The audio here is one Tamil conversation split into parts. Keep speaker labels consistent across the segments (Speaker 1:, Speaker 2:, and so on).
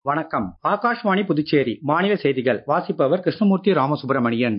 Speaker 1: வணக்கம் ஆகாஷ்வாணி புதுச்சேரி மாநில செய்திகள் வாசிப்பவர் கிருஷ்ணமூர்த்தி ராமசுப்பிரமணியன்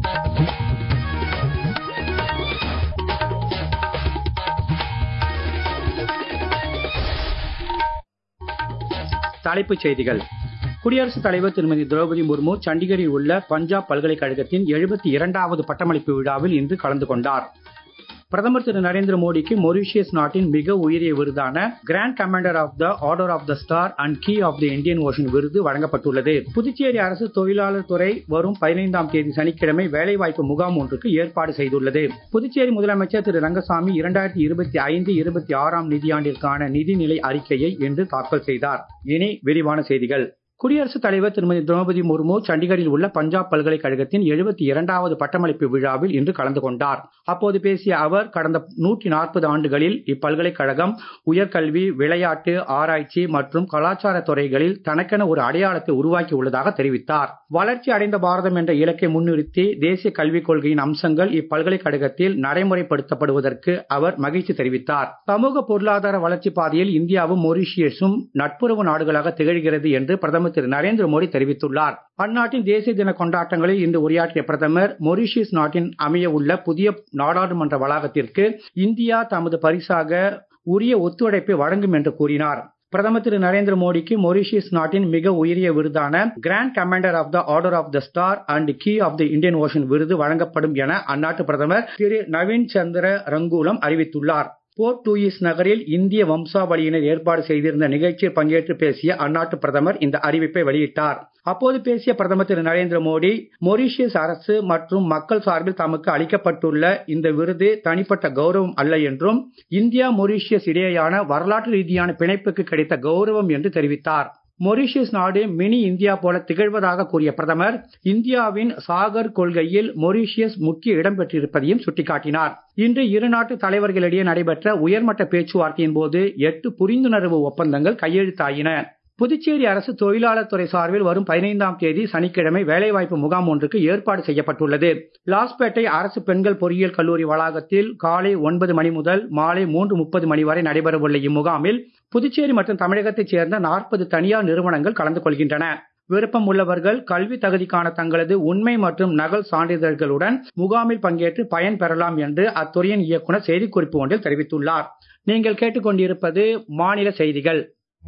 Speaker 1: தலைப்புச் செய்திகள் குடியரசுத் தலைவர் திருமதி திரௌபதி முர்மு சண்டிகரில் உள்ள பஞ்சாப் பல்கலைக்கழகத்தின் எழுபத்தி இரண்டாவது பட்டமளிப்பு விழாவில் இன்று கலந்து கொண்டார் பிரதமர் திரு நரேந்திர மோடிக்கு மொரீஷியஸ் நாட்டின் மிக உயரிய விருதான grand commander of the order of the star and key of the Indian Ocean விருது வழங்கப்பட்டுள்ளது புதுச்சேரி அரசு தொழிலாளர் துறை வரும் பதினைந்தாம் தேதி சனிக்கிழமை வேலைவாய்ப்பு முகாம் ஒன்றுக்கு ஏற்பாடு செய்துள்ளது புதுச்சேரி முதலமைச்சர் திரு ரங்கசாமி இரண்டாயிரத்தி இருபத்தி ஐந்து இருபத்தி ஆறாம் நிதியாண்டிற்கான நிதிநிலை அறிக்கையை இன்று தாக்கல் செய்தார் இனி விரிவான செய்திகள் குடியரசுத் தலைவர் திருமதி திரௌபதி முர்மு சண்டிகரில் உள்ள பஞ்சாப் பல்கலைக்கழகத்தின் எழுபத்தி இரண்டாவது பட்டமளிப்பு விழாவில் இன்று கலந்து கொண்டார் அப்போது பேசிய அவர் கடந்த நூற்றி நாற்பது ஆண்டுகளில் இப்பல்கலைக்கழகம் உயர்கல்வி விளையாட்டு ஆராய்ச்சி மற்றும் கலாச்சார துறைகளில் தனக்கென ஒரு அடையாளத்தை உருவாக்கி உள்ளதாக தெரிவித்தார் வளர்ச்சி அடைந்த பாரதம் என்ற இலக்கை முன்னிறுத்தி தேசிய கல்விக் கொள்கையின் அம்சங்கள் இப்பல்கலைக்கழகத்தில் நடைமுறைப்படுத்தப்படுவதற்கு அவர் மகிழ்ச்சி தெரிவித்தார் சமூக பொருளாதார வளர்ச்சி பாதையில் இந்தியாவும் மொரீஷியஸும் நட்புறவு நாடுகளாக திகழ்கிறது என்று பிரதமர் பிரதமர் திரு நரேந்திர மோடி தெரிவித்துள்ளார் அந்நாட்டின் தேசிய தின கொண்டாட்டங்களில் இன்று உரையாற்றிய பிரதமர் மொரீஷியஸ் நாட்டின் அமைய உள்ள புதிய நாடாளுமன்ற வளாகத்திற்கு இந்தியா தமது பரிசாக உரிய ஒத்துழைப்பை வழங்கும் என்று கூறினார் பிரதமர் திரு நரேந்திர மோடிக்கு மொரீஷியஸ் நாட்டின் மிக உயரிய விருதான grand commander of the order of the star and key of the Indian Ocean விருது வழங்கப்படும் என அந்நாட்டு பிரதமர் திரு நவீன் சந்திர ரங்கூலம் அறிவித்துள்ளார் போர்ட் டூயிஸ் நகரில் இந்திய வம்சாவளியினர் ஏற்பாடு செய்திருந்த நிகழ்ச்சியில் பங்கேற்று பேசிய அந்நாட்டு பிரதமர் இந்த அறிவிப்பை வெளியிட்டார் அப்போது பேசிய பிரதமர் திரு நரேந்திர மோடி மொரீஷியஸ் அரசு மற்றும் மக்கள் சார்பில் தமக்கு அளிக்கப்பட்டுள்ள இந்த விருது தனிப்பட்ட கௌரவம் அல்ல என்றும் இந்தியா மொரீஷியஸ் இடையேயான வரலாற்று ரீதியான பிணைப்புக்கு கிடைத்த கௌரவம் என்று தெரிவித்தார் மொரீஷியஸ் நாடு மினி இந்தியா போல திகழ்வதாக கூறிய பிரதமர் இந்தியாவின் சாகர் கொள்கையில் மொரீஷியஸ் முக்கிய இடம் பெற்றிருப்பதையும் சுட்டிக்காட்டினார் இன்று இரு நாட்டு தலைவர்களிடையே நடைபெற்ற உயர்மட்ட பேச்சுவார்த்தையின் போது எட்டு புரிந்துணர்வு ஒப்பந்தங்கள் கையெழுத்தாயின புதுச்சேரி அரசு தொழிலாளர் துறை சார்பில் வரும் பதினைந்தாம் தேதி சனிக்கிழமை வேலைவாய்ப்பு முகாம் ஒன்றுக்கு ஏற்பாடு செய்யப்பட்டுள்ளது லாஸ்பேட்டை அரசு பெண்கள் பொறியியல் கல்லூரி வளாகத்தில் காலை ஒன்பது மணி முதல் மாலை மூன்று முப்பது மணி வரை நடைபெறவுள்ள இம்முகாமில் புதுச்சேரி மற்றும் தமிழகத்தைச் சேர்ந்த நாற்பது தனியார் நிறுவனங்கள் கலந்து கொள்கின்றன விருப்பம் உள்ளவர்கள் கல்வி தகுதிக்கான தங்களது உண்மை மற்றும் நகல் சான்றிதழ்களுடன் முகாமில் பங்கேற்று பயன் பெறலாம் என்று அத்துறையின் இயக்குநர் செய்திக்குறிப்பு ஒன்றில் தெரிவித்துள்ளார் நீங்கள் கேட்டுக்கொண்டிருப்பது மாநில செய்திகள்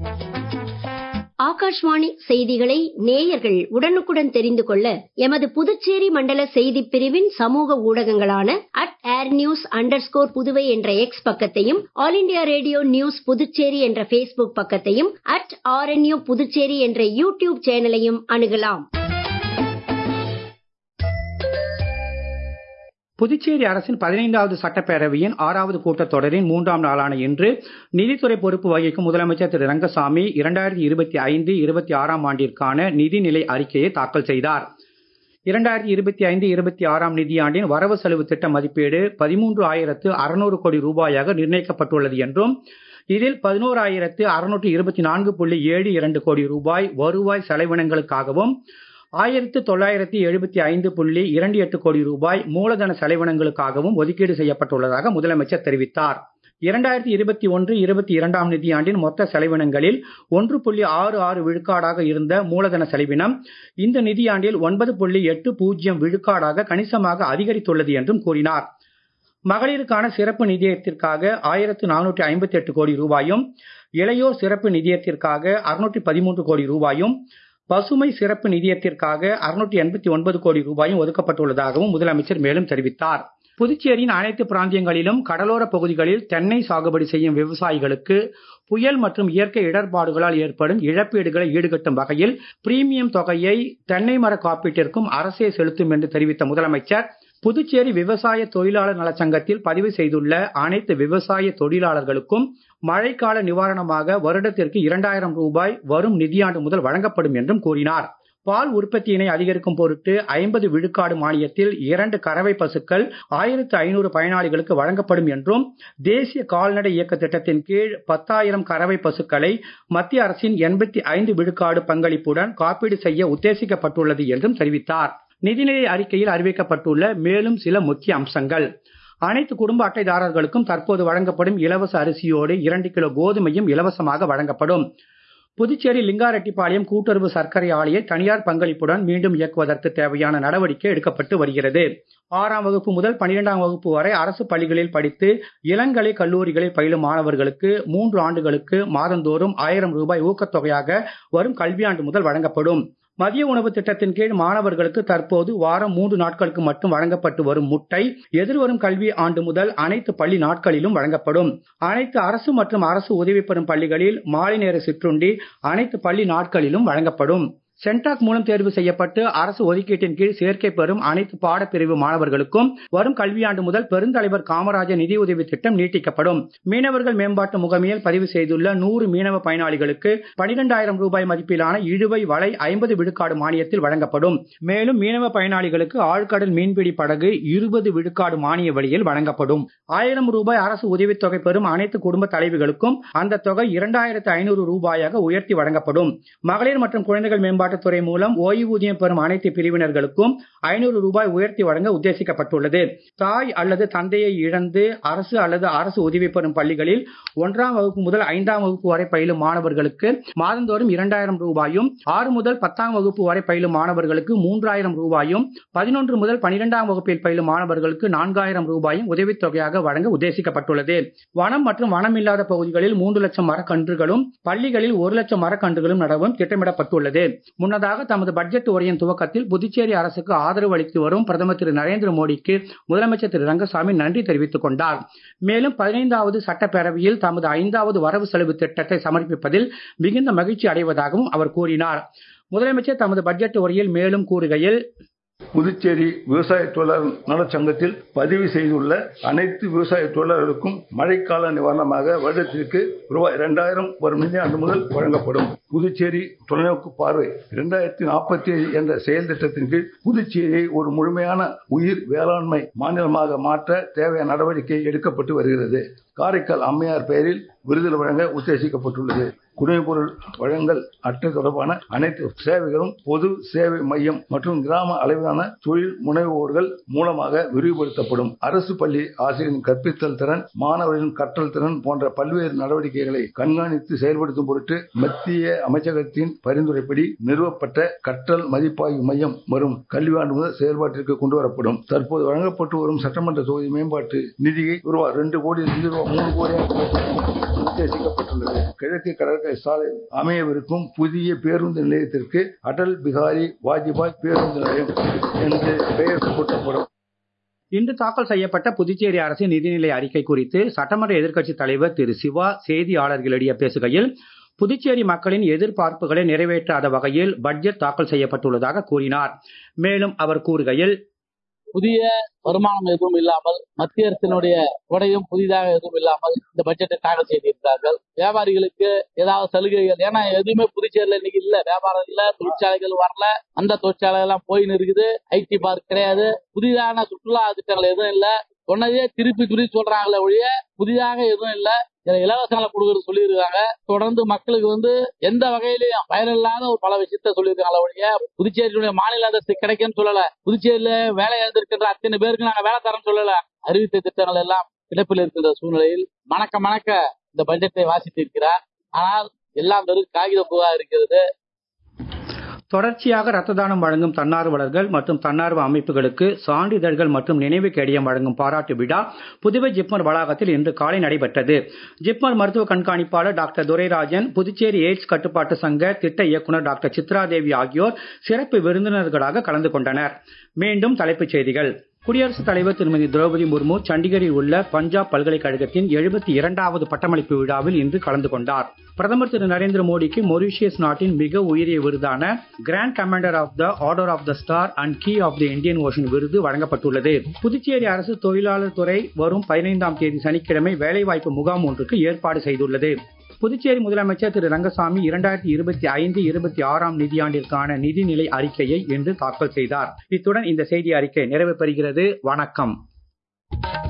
Speaker 2: ஆகாஷ்வாணி செய்திகளை நேயர்கள் உடனுக்குடன் தெரிந்து கொள்ள எமது புதுச்சேரி மண்டல செய்திப் பிரிவின் சமூக ஊடகங்களான at air news under Puduvai என்ற எக்ஸ் பக்கத்தையும் all India radio news Puducherry என்ற பேஸ்புக் பக்கத்தையும் அட் ஆர்என்யூ புதுச்சேரி என்ற யூடியூப் சேனலையும் அணுகலாம்
Speaker 1: புதுச்சேரி அரசின் பதினைந்தாவது சட்டப்பேரவையின் ஆறாவது கூட்டத்தொடரின் மூன்றாம் நாளான இன்று நிதித்துறை பொறுப்பு வகிக்கும் முதலமைச்சர் திரு ரங்கசாமி இரண்டாயிரத்தி இருபத்தி ஐந்து இருபத்தி ஆறாம் ஆண்டிற்கான நிதிநிலை அறிக்கையை தாக்கல் செய்தார் இரண்டாயிரத்தி இருபத்தி ஐந்து இருபத்தி ஆறாம் நிதியாண்டின் வரவு செலவு திட்ட மதிப்பீடு பதிமூன்று ஆயிரத்து அறுநூறு கோடி ரூபாயாக நிர்ணயிக்கப்பட்டுள்ளது என்றும் இதில் பதினோராயிரத்து அறுநூற்று இருபத்தி நான்கு புள்ளி ஏழு இரண்டு கோடி ரூபாய் வருவாய் செலவினங்களுக்காகவும் ஆயிரத்து தொள்ளாயிரத்தி எழுபத்தி ஐந்து புள்ளி இரண்டு எட்டு கோடி ரூபாய் மூலதன செலவினங்களுக்காகவும் ஒதுக்கீடு செய்யப்பட்டுள்ளதாக முதலமைச்சர் தெரிவித்தார் இரண்டாயிரத்தி இருபத்தி ஒன்று இருபத்தி இரண்டாம் நிதியாண்டின் மொத்த செலவினங்களில் ஒன்று புள்ளி ஆறு ஆறு விழுக்காடாக இருந்த மூலதன செலவினம் இந்த நிதியாண்டில் ஒன்பது புள்ளி எட்டு பூஜ்ஜியம் விழுக்காடாக கணிசமாக அதிகரித்துள்ளது என்றும் கூறினார் மகளிருக்கான சிறப்பு நிதியத்திற்காக ஆயிரத்து நானூற்றி ஐம்பத்தி எட்டு கோடி ரூபாயும் இளையோர் சிறப்பு நிதியத்திற்காக அறுநூற்றி பதிமூன்று கோடி ரூபாயும் பசுமை சிறப்பு நிதியத்திற்காக அறுநூற்றி எண்பத்தி ஒன்பது கோடி ரூபாயும் ஒதுக்கப்பட்டுள்ளதாகவும் முதலமைச்சர் மேலும் தெரிவித்தார் புதுச்சேரியின் அனைத்து பிராந்தியங்களிலும் கடலோர பகுதிகளில் தென்னை சாகுபடி செய்யும் விவசாயிகளுக்கு புயல் மற்றும் இயற்கை இடர்பாடுகளால் ஏற்படும் இழப்பீடுகளை ஈடுகட்டும் வகையில் பிரீமியம் தொகையை தென்னை மர காப்பீட்டிற்கும் அரசே செலுத்தும் என்று தெரிவித்த முதலமைச்சர் புதுச்சேரி விவசாய தொழிலாளர் நலச்சங்கத்தில் பதிவு செய்துள்ள அனைத்து விவசாய தொழிலாளர்களுக்கும் மழைக்கால நிவாரணமாக வருடத்திற்கு இரண்டாயிரம் ரூபாய் வரும் நிதியாண்டு முதல் வழங்கப்படும் என்றும் கூறினார் பால் உற்பத்தியினை அதிகரிக்கும் பொருட்டு ஐம்பது விழுக்காடு மானியத்தில் இரண்டு கறவை பசுக்கள் ஆயிரத்து ஐநூறு பயனாளிகளுக்கு வழங்கப்படும் என்றும் தேசிய கால்நடை இயக்க திட்டத்தின் கீழ் பத்தாயிரம் கறவை பசுக்களை மத்திய அரசின் எண்பத்தி ஐந்து விழுக்காடு பங்களிப்புடன் காப்பீடு செய்ய உத்தேசிக்கப்பட்டுள்ளது என்றும் தெரிவித்தார் நிதிநிலை அறிக்கையில் அறிவிக்கப்பட்டுள்ள மேலும் சில முக்கிய அம்சங்கள் அனைத்து குடும்ப அட்டைதாரர்களுக்கும் தற்போது வழங்கப்படும் இலவச அரிசியோடு இரண்டு கிலோ கோதுமையும் இலவசமாக வழங்கப்படும் புதுச்சேரி லிங்காரெட்டிப்பாளையம் கூட்டுறவு சர்க்கரை ஆலையை தனியார் பங்களிப்புடன் மீண்டும் இயக்குவதற்கு தேவையான நடவடிக்கை எடுக்கப்பட்டு வருகிறது ஆறாம் வகுப்பு முதல் பனிரெண்டாம் வகுப்பு வரை அரசு பள்ளிகளில் படித்து இளங்கலை கல்லூரிகளில் பயிலும் மாணவர்களுக்கு மூன்று ஆண்டுகளுக்கு மாதந்தோறும் ஆயிரம் ரூபாய் ஊக்கத்தொகையாக வரும் கல்வியாண்டு முதல் வழங்கப்படும் மதிய உணவு திட்டத்தின் கீழ் மாணவர்களுக்கு தற்போது வாரம் மூன்று நாட்களுக்கு மட்டும் வழங்கப்பட்டு வரும் முட்டை எதிர்வரும் கல்வி ஆண்டு முதல் அனைத்து பள்ளி நாட்களிலும் வழங்கப்படும் அனைத்து அரசு மற்றும் அரசு உதவி பெறும் பள்ளிகளில் மாலை நேர சிற்றுண்டி அனைத்து பள்ளி நாட்களிலும் வழங்கப்படும் சென்டாக் மூலம் தேர்வு செய்யப்பட்டு அரசு ஒதுக்கீட்டின் கீழ் சேர்க்கை பெறும் அனைத்து பாடப்பிரிவு மாணவர்களுக்கும் வரும் கல்வியாண்டு முதல் பெருந்தலைவர் காமராஜர் நிதியுதவி திட்டம் நீட்டிக்கப்படும் மீனவர்கள் மேம்பாட்டு முகமையில் பதிவு செய்துள்ள நூறு மீனவ பயனாளிகளுக்கு பனிரெண்டாயிரம் ரூபாய் மதிப்பிலான இழுவை வலை ஐம்பது விழுக்காடு மானியத்தில் வழங்கப்படும் மேலும் மீனவ பயனாளிகளுக்கு ஆழ்கடல் மீன்பிடி படகு இருபது விழுக்காடு மானிய வழியில் வழங்கப்படும் ஆயிரம் ரூபாய் அரசு உதவித்தொகை பெறும் அனைத்து குடும்ப தலைவிகளுக்கும் அந்த தொகை இரண்டாயிரத்து ஐநூறு ரூபாயாக உயர்த்தி வழங்கப்படும் மகளிர் மற்றும் குழந்தைகள் மேம்பாட்டு மேம்பாட்டுத்துறை மூலம் ஓய்வூதியம் பெறும் அனைத்து பிரிவினர்களுக்கும் ஐநூறு ரூபாய் உயர்த்தி வழங்க உத்தேசிக்கப்பட்டுள்ளது தாய் அல்லது தந்தையை இழந்து அரசு அல்லது அரசு உதவி பெறும் பள்ளிகளில் ஒன்றாம் வகுப்பு முதல் ஐந்தாம் வகுப்பு வரை பயிலும் மாணவர்களுக்கு மாதந்தோறும் இரண்டாயிரம் ரூபாயும் ஆறு முதல் பத்தாம் வகுப்பு வரை பயிலும் மாணவர்களுக்கு மூன்றாயிரம் ரூபாயும் பதினொன்று முதல் பனிரெண்டாம் வகுப்பில் பயிலும் மாணவர்களுக்கு நான்காயிரம் ரூபாயும் உதவித்தொகையாக வழங்க உத்தேசிக்கப்பட்டுள்ளது வனம் மற்றும் வனம் இல்லாத பகுதிகளில் மூன்று லட்சம் மரக்கன்றுகளும் பள்ளிகளில் ஒரு லட்சம் மரக்கன்றுகளும் நடவும் திட்டமிடப்பட்டுள்ளது முன்னதாக தமது பட்ஜெட் உரையின் துவக்கத்தில் புதுச்சேரி அரசுக்கு ஆதரவு அளித்து வரும் பிரதமர் திரு நரேந்திர மோடிக்கு முதலமைச்சர் திரு ரங்கசாமி நன்றி தெரிவித்துக் கொண்டார் மேலும் பதினைந்தாவது சட்டப்பேரவையில் தமது ஐந்தாவது வரவு செலவு திட்டத்தை சமர்ப்பிப்பதில் மிகுந்த மகிழ்ச்சி அடைவதாகவும் அவர் கூறினார் முதலமைச்சர் தமது பட்ஜெட் உரையில் மேலும் கூறுகையில்
Speaker 3: புதுச்சேரி விவசாய தொழிலாளர் நலச்சங்கத்தில் பதிவு செய்துள்ள அனைத்து விவசாய தொழிலாளர்களுக்கும் மழைக்கால நிவாரணமாக வருடத்திற்கு ரூபாய் இரண்டாயிரம் வரும் நிதியாண்டு முதல் வழங்கப்படும் புதுச்சேரி தொலைநோக்கு பார்வை இரண்டாயிரத்தி நாற்பத்தி ஏழு என்ற செயல் திட்டத்தின் கீழ் புதுச்சேரியை ஒரு முழுமையான உயிர் வேளாண்மை மாநிலமாக மாற்ற தேவையான நடவடிக்கை எடுக்கப்பட்டு வருகிறது காரைக்கால் அம்மையார் பெயரில் விருதுகள் வழங்க உத்தேசிக்கப்பட்டுள்ளது குடிமைப் பொருள் வழங்கல் அட்டை தொடர்பான அனைத்து சேவைகளும் பொது சேவை மையம் மற்றும் கிராம அளவிலான தொழில் முனைவோர்கள் மூலமாக விரிவுபடுத்தப்படும் அரசு பள்ளி ஆசிரியரின் கற்பித்தல் திறன் மாணவர்களின் கற்றல் திறன் போன்ற பல்வேறு நடவடிக்கைகளை கண்காணித்து செயல்படுத்தும் பொருட்டு மத்திய அமைச்சகத்தின் பரிந்துரைப்படி நிறுவப்பட்ட கற்றல் மதிப்பாய்வு மையம் வரும் கல்வியாண்டு முதல் செயல்பாட்டிற்கு கொண்டு வரப்படும் தற்போது வழங்கப்பட்டு வரும் சட்டமன்ற தொகுதி மேம்பாட்டு நிதியை ரூபாய் ரெண்டு கோடியிலிருந்து ரூபாய் மூணு கோடியாக உத்தேசிக்கப்பட்டுள்ளது கிழக்கு கடற்கரை சாலை அமையவிருக்கும் புதிய பேருந்து நிலையத்திற்கு அடல் பிகாரி வாஜ்பாய் பேருந்து நிலையம் என்று பெயர் சூட்டப்படும்
Speaker 1: இன்று தாக்கல் செய்யப்பட்ட புதுச்சேரி அரசின் நிதிநிலை அறிக்கை குறித்து சட்டமன்ற எதிர்க்கட்சித் தலைவர் திரு சிவா செய்தியாளர்களிடையே பேசுகையில் புதுச்சேரி மக்களின் எதிர்பார்ப்புகளை நிறைவேற்றாத வகையில் பட்ஜெட் தாக்கல் செய்யப்பட்டுள்ளதாக கூறினார் மேலும் அவர் கூறுகையில்
Speaker 4: புதிய வருமானம் எதுவும் இல்லாமல் மத்திய அரசினுடைய கொடையும் புதிதாக எதுவும் இல்லாமல் இந்த பட்ஜெட்டை தாக்கல் செய்திருக்கிறார்கள் வியாபாரிகளுக்கு ஏதாவது சலுகைகள் ஏன்னா எதுவுமே புதுச்சேரியில இன்னைக்கு இல்ல வியாபாரம் இல்ல தொழிற்சாலைகள் வரல அந்த தொழிற்சாலை எல்லாம் போயின்னு இருக்குது ஐடி பார்க் கிடையாது புதிதான சுற்றுலா திட்டங்கள் எதுவும் இல்ல சொன்னதே திருப்பி திருப்பி சொல்றாங்களே ஒழிய புதிதாக எதுவும் இல்ல இலவசங்களை கொடுக்கறது சொல்லியிருக்காங்க தொடர்ந்து மக்களுக்கு வந்து எந்த வகையிலையும் பயனில்லாத ஒரு பல விஷயத்த சொல்லியிருக்காங்களே ஒழிய புதுச்சேரியுடைய மாநில அந்தஸ்து கிடைக்கும்னு சொல்லல புதுச்சேரியில வேலை இருந்திருக்கின்ற அத்தனை பேருக்கு நாங்க வேலை தரம் சொல்லல அறிவித்த திட்டங்கள் எல்லாம் கிடப்பில் இருக்கின்ற சூழ்நிலையில் மணக்க மணக்க இந்த பட்ஜெட்டை வாசித்திருக்கிறார் ஆனால் எல்லாம் வெறும் காகித பூவா இருக்கிறது
Speaker 1: தொடர்ச்சியாக ரத்த தானம் வழங்கும் தன்னார்வலர்கள் மற்றும் தன்னார்வ அமைப்புகளுக்கு சான்றிதழ்கள் மற்றும் நினைவு கேடியம் வழங்கும் பாராட்டு விழா புதுவை ஜிப்மர் வளாகத்தில் இன்று காலை நடைபெற்றது ஜிப்மர் மருத்துவ கண்காணிப்பாளர் டாக்டர் துரைராஜன் புதுச்சேரி எய்ட்ஸ் கட்டுப்பாட்டு சங்க திட்ட இயக்குநர் டாக்டர் சித்ராதேவி ஆகியோர் சிறப்பு விருந்தினர்களாக கலந்து கொண்டனர் மீண்டும் தலைப்புச் செய்திகள் குடியரசுத் தலைவர் திருமதி திரௌபதி முர்மு சண்டிகரில் உள்ள பஞ்சாப் பல்கலைக்கழகத்தின் எழுபத்தி இரண்டாவது பட்டமளிப்பு விழாவில் இன்று கலந்து கொண்டார் பிரதமர் திரு நரேந்திர மோடிக்கு மொரீஷியஸ் நாட்டின் மிக உயரிய விருதான grand commander of the order of the star and key of the Indian Ocean விருது வழங்கப்பட்டுள்ளது புதுச்சேரி அரசு தொழிலாளர் துறை வரும் பதினைந்தாம் தேதி சனிக்கிழமை வேலைவாய்ப்பு முகாம் ஒன்றுக்கு ஏற்பாடு செய்துள்ளது புதுச்சேரி முதலமைச்சர் திரு ரங்கசாமி இரண்டாயிரத்தி இருபத்தி ஐந்து இருபத்தி ஆறாம் நிதியாண்டிற்கான நிதிநிலை அறிக்கையை இன்று தாக்கல் செய்தார் இத்துடன் இந்த செய்தி அறிக்கை நிறைவு பெறுகிறது வணக்கம்